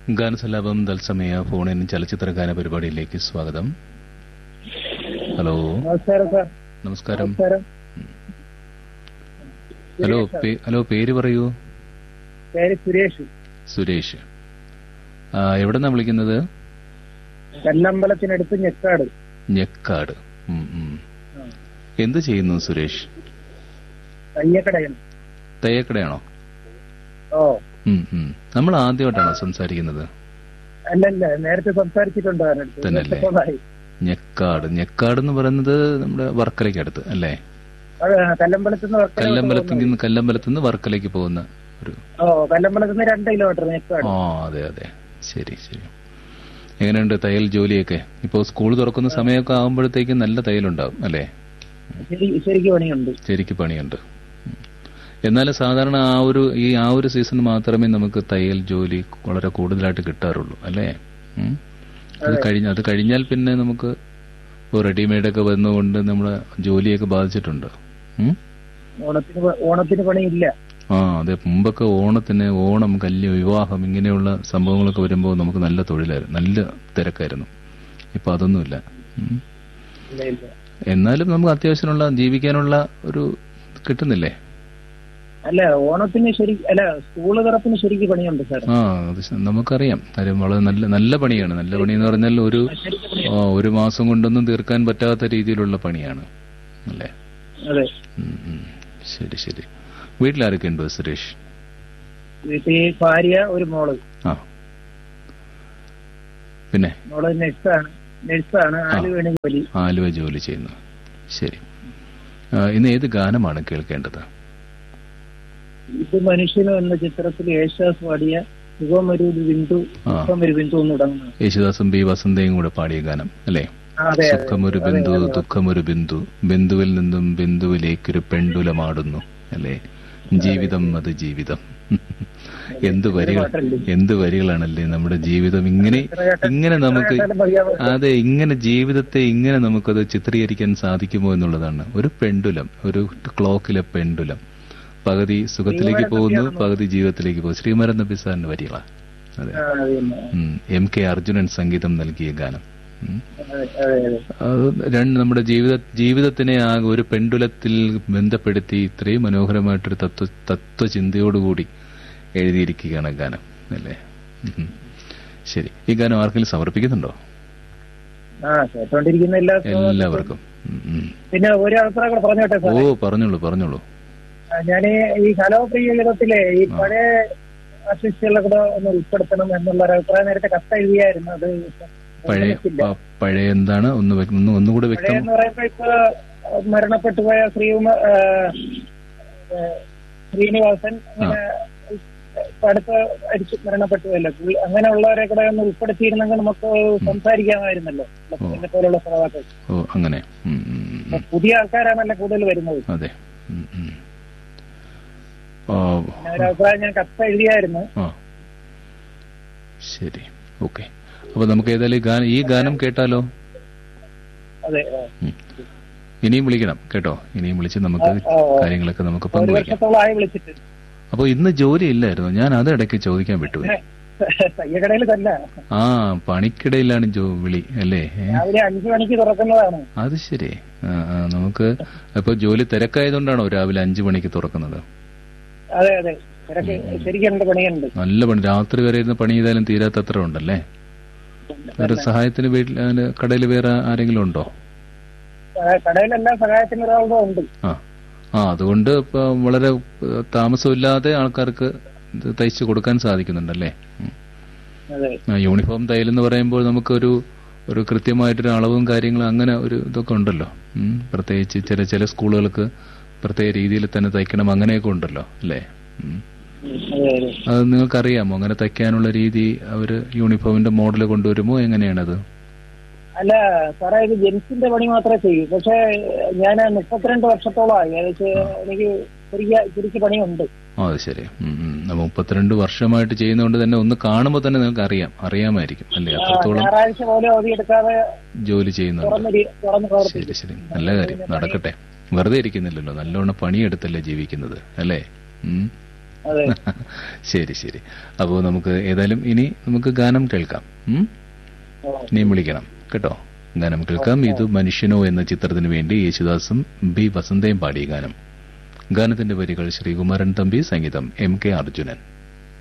ഗാനസലാപം തത്സമയ ഫോണിൻ ചലച്ചിത്ര ഗാന പരിപാടിയിലേക്ക് സ്വാഗതം ഹലോ നമസ്കാരം സാർ നമസ്കാരം നമസ്കാരം ഹലോ പേ- ഹലോ പേര് പറയൂ പേര് സുരേഷ് സുരേഷ് ആ, എവിടെന്നാ വിളിക്കുന്നത് കല്ലമ്പലത്തിനടുത്ത് ഞെക്കാട് ഞെക്കാട് ഉം, ഉം. എന്ത് ചെയ്യുന്നു സുരേഷ് കയ്യക്കടയാണ് തയ്യക്കടയാണോ ഓ ഉം, ഉം. നമ്മൾ ആദ്യമായിട്ടാണോ സംസാരിക്കുന്നത് അല്ലല്ല നേരത്തെ സംസാരിച്ചിട്ടുണ്ട് അതിനടുത്ത് തന്നെയല്ലേ? വർഷത്തോളായി. ഞെക്കാട് ഞെക്കാട് എന്ന് പറയുന്നത് നമ്മുടെ വർക്കലയ്ക്ക് അല്ലേ അത് കല്ലമ്പലത്ത് നിന്ന് വർക്കല കല്ലമ്പലത്തിൽ പോകുന്നത്. നിന്ന് കല്ലമ്പലത്തിൽ നിന്ന് വർക്കലയ്ക്ക് പോകുന്ന ഒരു ഓ കല്ലമ്പലത്ത് നിന്ന് രണ്ട് കിലോമീറ്റർ ഞെക്കാട് ആ അതെ അതെ ശരി ശരി എങ്ങനെയുണ്ട് തയ്യൽ ജോലിയൊക്കെ ഇപ്പോൾ സ്കൂൾ തുറക്കുന്ന സമയമൊക്കെ ആകുമ്പോഴത്തേക്കും നല്ല തയ്യലുണ്ടാവും അല്ലേ ശരി ശരിക്കും പണിയുണ്ട് ശരിക്ക് പണിയുണ്ട് ഉം. എന്നാലും സാധാരണ ആ ഒരു ഈ ആ ഒരു സീസൺ മാത്രമേ നമുക്ക് തയ്യൽ ജോലി വളരെ കൂടുതലായിട്ട് കിട്ടാറുള്ളൂ അല്ലേ ഉം. അത് കഴിഞ്ഞ അത് കഴിഞ്ഞാൽ പിന്നെ നമുക്ക് ഇപ്പോൾ റെഡിമെയ്ഡൊക്കെ വന്നുകൊണ്ട് നമ്മുടെ ജോലിയൊക്കെ ബാധിച്ചിട്ടുണ്ട് ഉം. ഓണത്തിന് പ- ഓണത്തിന് പണിയില്ല ആ അതെ മുമ്പൊക്കെ ഓണത്തിന് ഓണം കല്യ വിവാഹം ഇങ്ങനെയുള്ള സംഭവങ്ങളൊക്കെ വരുമ്പോൾ നമുക്ക് നല്ല തൊഴിലായിരുന്നു നല്ല തിരക്കായിരുന്നു ഇപ്പൊ അതൊന്നുമില്ല ഉം. ഇല്ല ഇല്ല എന്നാലും നമുക്ക് അത്യാവശ്യമുള്ള ജീവിക്കാനുള്ള ഒരു കിട്ടുന്നില്ലേ അല്ല ഓണത്തിന് ശരി അല്ല സ്കൂള് തുറപ്പിന് ശരിക്കും പണിയുണ്ട് സാർ ആ അത് ശ- നമുക്കറിയാം കാര്യം വളരെ നല്ല നല്ല പണിയാണ് നല്ല പണി എന്ന് പറഞ്ഞാൽ ഒരു ശരിക്കും പണി ആ, ഒരു മാസം കൊണ്ടൊന്നും തീർക്കാൻ പറ്റാത്ത രീതിയിലുള്ള പണിയാണ് അല്ലേ അതെ ഉം, ഉം. ശരി ശരി വീട്ടിലാരൊക്കെ ഉണ്ട് സുരേഷ് വീട്ടിൽ ഭാര്യ ഒരു മോള് ആ പിന്നെ മോള് നഴ്സാണ് നഴ്സാണ് ആലുവേണി ജോലി ആലുവ ജോലി ചെയ്യുന്നു ശരി ആ, ഇന്ന് ഏത് ഗാനമാണ് കേൾക്കേണ്ടത് ഇത് മനുഷ്യനും എന്ന ചിത്രത്തിൽ യേശുദാസ് പാടിയ സുഖമൊരു ബിന്ദു ആ. സുഖമൊരു ബിന്ദു എന്ന് തുടങ്ങുന്നത് യേശുദാസും ബി വസന്തയും കൂടെ പാടിയ ഗാനം അല്ലേ ആ, അതെ അതെ സുഖമൊരു ബിന്ദു ദുഃഖമൊരു ബിന്ദു ബിന്ദുവിൽ നിന്നും ബിന്ദുവിലേക്കൊരു പെണ്ടുലമാടുന്നു അല്ലേ ജീവിതം അത് ജീവിതം എന്ത് വരികൾ എന്ത് വരികളാണല്ലേ നമ്മുടെ ജീവിതം ഇങ്ങനെ ഇങ്ങനെ നമുക്ക് അതെ ഇങ്ങനെ ജീവിതത്തെ ഇങ്ങനെ നമുക്കത് ചിത്രീകരിക്കാൻ സാധിക്കുമോ എന്നുള്ളതാണ് ഒരു പെണ്ടുലം ഒരു ക്ലോക്കിലെ പെണ്ടുലം പകുതി സുഖത്തിലേക്ക് പോകുന്നു പകുതി ജീവിതത്തിലേക്ക് പോകുന്നു ശ്രീമരൻ നബി സാറിന്റെ വരികളാ അതെ ആ, അത് തന്നെ. ഉം. എം കെ അർജുനൻ സംഗീതം നൽകിയ ഗാനം ഉം. അതെ അതെ അതെ അത് രണ്ട് നമ്മുടെ ജീവിത ജീവിതത്തിനെ ആ ഒരു പെണ്ടുലത്തിൽ ബന്ധപ്പെടുത്തി ഇത്രയും മനോഹരമായിട്ടൊരു തത്വ തത്വചിന്തയോടുകൂടി എഴുതിയിരിക്കുകയാണ് ഗാനം അല്ലേ ഉം. ശരി ഈ ഗാനം ആർക്കെങ്കിലും സമർപ്പിക്കുന്നുണ്ടോ ആ കേട്ടോണ്ടിരിക്കുന്ന എല്ലാ എല്ലാവർക്കും ഉം, ഉം. പിന്നെ ഒരു അഭിപ്രായം കൂടെ പറഞ്ഞോട്ടെ ഓ സാർ പറഞ്ഞോളൂ പറഞ്ഞോളൂ ഞാൻ ഈ കലോപ്രിയ യുഗത്തിലെ ഈ പഴയ ആർട്ടിസ്റ്റുകളെ കൂടെ ഒന്ന് ഉൾപ്പെടുത്തണം എന്നുള്ള ഒരു അഭിപ്രായം നേരത്തെ കത്ത് എഴുതിയായിരുന്നു അത് പഴയ നടന്നിട്ടില്ല. പ- പഴയ എന്താണ് ഒന്ന് വ്യക്ത- ഒന്ന് ഒന്നുകൂടെ പഴയ വ്യക്തം എന്ന് പറയുമ്പോ ഇപ്പൊ മരണപ്പെട്ടു പോയ ശ്രീകുമാർ ശ്രീനിവാസൻ അങ്ങനെ ഇപ്പൊ അടുത്ത അടിച്ച് മരണപ്പെട്ടു പോയല്ലോ പുള്ളി- അങ്ങനെയുള്ളവരെ കൂടെ ഒന്ന് ഉൾപ്പെടുത്തിയിരുന്നെങ്കിൽ നമുക്ക് സംസാരിക്കാമായിരുന്നല്ലോ എന്നെ പോലുള്ള സഭാക്കൾ ഓ അങ്ങനെ ഉം, ഉം, ഉം, ഉം. പുതിയ ആൾക്കാരാണല്ലോ കൂടുതൽ വരുന്നത് അതെ ഉം, ഉം. ഓ അങ്ങനെ ഒരു അഭിപ്രായം ഞാൻ കത്ത് എഴുതിയായിരുന്നു ആ ശരി ഓക്കെ അപ്പൊ നമുക്ക് ഏതായാലും ഈ ഗാനം ഈ ഗാനം കേട്ടാലോ അതെ ആ. ഉം. ഇനിയും വിളിക്കണം കേട്ടോ ഇനിയും വിളിച്ച് നമുക്ക് ആ, ആ. കാര്യങ്ങളൊക്കെ നമുക്ക് ഒരു പങ്കുവയ്ക്കാം വർഷത്തോളമായി വിളിച്ചിട്ട് അപ്പൊ ഇന്ന് ജോലി ഇല്ലായിരുന്നു ഞാൻ അത് ഇടയ്ക്ക് ചോദിക്കാൻ വിട്ടു തയ്യക്കടയിൽ തന്നെ ആ പണിക്കിടയിലാണ് ജോ വിളി അല്ലേ ഏ? രാവിലെ അഞ്ചു മണിക്ക് തുറക്കുന്നതാണ് അത് ശരി ആ, ആ, നമുക്ക് അപ്പൊ ജോലി തിരക്കായതുകൊണ്ടാണോ രാവിലെ അഞ്ചു മണിക്ക് തുറക്കുന്നത് അതെ അതെ തിരക്ക് ശരിക്കും എന്റെ പണിയുണ്ട് നല്ല പണി രാത്രി വരെ ഇരുന്ന് പണി ചെയ്താലും തീരാത്തത്ര ഉണ്ടല്ലേ വേറെ സഹായത്തിന് വീട്ടിൽ കടയിൽ വേറെ ആരെങ്കിലും ഉണ്ടോ ആ, കടയിലെല്ലാം സഹായത്തിന് ഒരാളുടെ ഉണ്ട് ആ ആ അതുകൊണ്ട് ഇപ്പൊ വളരെ ഏഹ്, താമസമില്ലാതെ ആൾക്കാർക്ക് ഇത് തയ്ച്ചു കൊടുക്കാൻ സാധിക്കുന്നുണ്ടല്ലേ ഉം. അതെ ആ, യൂണിഫോം തയ്യലെന്ന് പറയുമ്പോൾ നമുക്കൊരു ഒരു കൃത്യമായിട്ടൊരു അളവും കാര്യങ്ങളും അങ്ങനെ ഒരു ഇതൊക്കെ ഉണ്ടല്ലോ ഉം. പ്രത്യേകിച്ച് ചില ചില സ്കൂളുകൾക്ക് പ്രത്യേക രീതിയിൽ തന്നെ തയ്ക്കണം അങ്ങനെയൊക്കെ ഉണ്ടല്ലോ അല്ലേ ഉം. അതെ അതെ അത് നിങ്ങൾക്കറിയാമോ അങ്ങനെ തയ്ക്കാനുള്ള രീതി അവര് യൂണിഫോമിന്റെ മോഡൽ കൊണ്ടുവരുമോ എങ്ങനെയാണത് അല്ല സാറേ ഇത് ജെൻസിന്റെ പണി മാത്രമേ ചെയ്യൂ പക്ഷെ ഞാൻ മുപ്പത്തിരണ്ട് വർഷത്തോളമായി ഏകദേശം എനിക്ക് ശരിക്ക് ശരിക്ക് പണിയുണ്ട് ആ അത് ശരി ഉം, ഉം. നമ്മ മുപ്പത്തിരണ്ട് വർഷമായിട്ട് ചെയ്യുന്നതുകൊണ്ട് തന്നെ ഒന്ന് കാണുമ്പോൾ തന്നെ നിങ്ങൾക്ക് അറിയാം അറിയാമായിരിക്കും അല്ലേ ആ, അത്രത്തോളം ഞായറാഴ്ച പോലും അവധിയെടുക്കാതെ ജോലി ചെയ്യുന്നുണ്ട് തുറന്ന് രീ- തുറന്ന് പ്രവർത്തിക്കും ശരി ശരി നല്ല കാര്യം നടക്കട്ടെ വെറുതെ ഇരിക്കുന്നില്ലല്ലോ നല്ലോണം പണിയെടുത്തല്ലേ ജീവിക്കുന്നത് അല്ലേ ഉം. അതെ ശരി ശരി അപ്പോൾ നമുക്ക് ഏതായാലും ഇനി നമുക്ക് ഗാനം കേൾക്കാം ഉം? ഓ, ഇനിയും വിളിക്കണം കേട്ടോ ഗാനം കേൾക്കാം ഇത് മനുഷ്യനോ എന്ന ചിത്രത്തിന് വേണ്ടി യേശുദാസും ബി വസന്തയും പാടിയ ഗാനം ഗാനത്തിന്റെ വരികൾ ശ്രീകുമാരൻ തമ്പി സംഗീതം എം കെ അർജുനൻ